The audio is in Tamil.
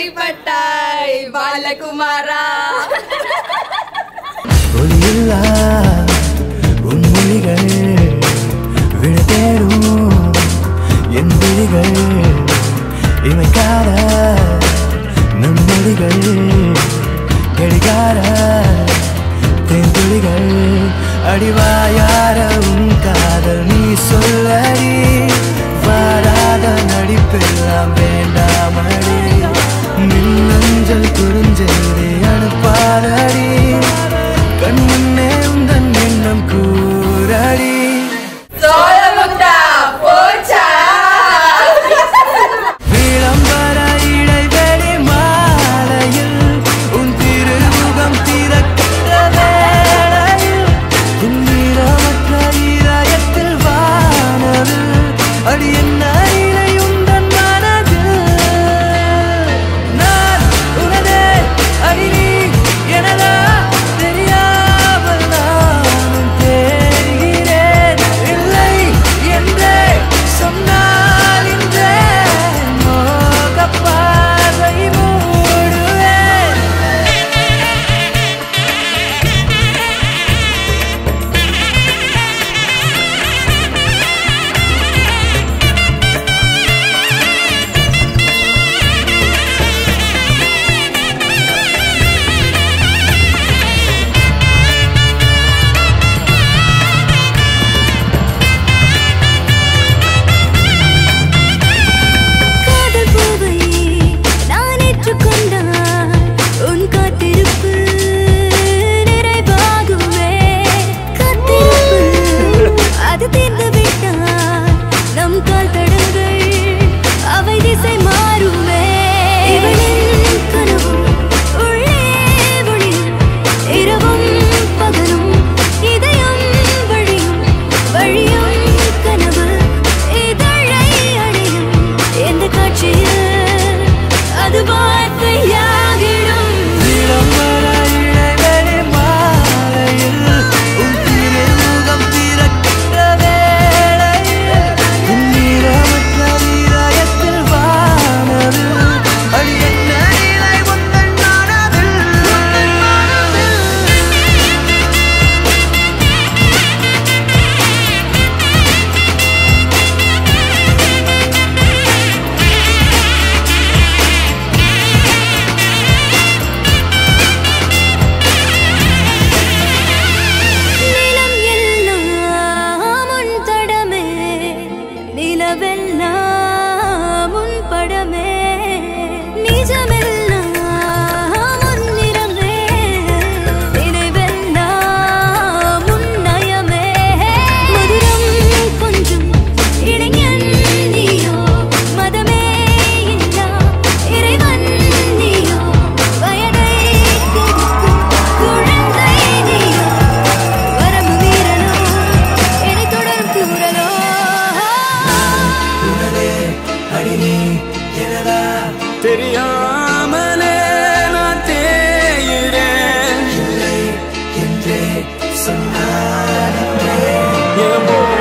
அடிபட்டாய் பாலகுமாரா ஒளியில்லா உன் மொழிகள் விட தேடும் என் விழிகள் இமைக்காத நம் மொழிகள் கடிகார தேன்துளிகள் அடிவாயார உன் காதல் நீ சொல்லடி வாராத நடிப்பெல்லாம் வேண்டாமடி மின்னஞ்சல் குறுஞ்செய்தி அனுப்பாதடி கண்முன்னே உந்தன் எண்ணம் கூறடி சோழமுத்தா போச்சா விளம்பர இடைவெளி மாலையில் உன் திருமுகம் திறக்கிற வேளையில் உன் வீரமற்ற இதயத்தில் வானவில் அடி என்ன இலை உந்தன் மனதில் நான் உனதே அடி நீ எனதா தெரியாமல் நானும் தேடுகிறேன் இல்லை என்றே சொன்னால் இன்றே மோகப் பார்வை மூடுவேன் காதல் பூவை நான் ஏற்றுக்கொண்டால் உன் காத்திருப்பு நிறைவாகுமே காத்திருப்பு அது தீர்ந்து விட்டால் நம் கால் தடங்கள் அவை திசை மாறுமே இவளின் கனவும் உள்ளே ஒளியும் இரவும் பகலும் இதயம் வழியும் வழியும் கனவு இதழை அடையும் எந்த காட்சியில் அது வார்த்தையாகிடும் விளம்பர இடைவெளி மாலையில் உன் திருமுகம் திறக்கிற வேளையில் உன் நீரமற்ற இதயத்தில் வானவில் அடி என்ன நிலை உந்தன் மனதில் நிலம் எல்லாம் உன் தடமே நிலவெல்லாம் உன் படமே நிஜமெல்லாம் உன் நிறமே நினைவெல்லாம் உன் நயமே மதுரம் கொஞ்சம் இளைஞன் நீயோ மதமே இல்லா இறைவன் நீயோ வயதை கெடுக்கும் குழந்தை நீயோ வரம்பு மீறலோ என்னை தொடரும் தூரலோ உனதே அடி நீ எனதா தெரியாமலே நான் தேயிறேன் இல்லை என்றே சொன்னார் என்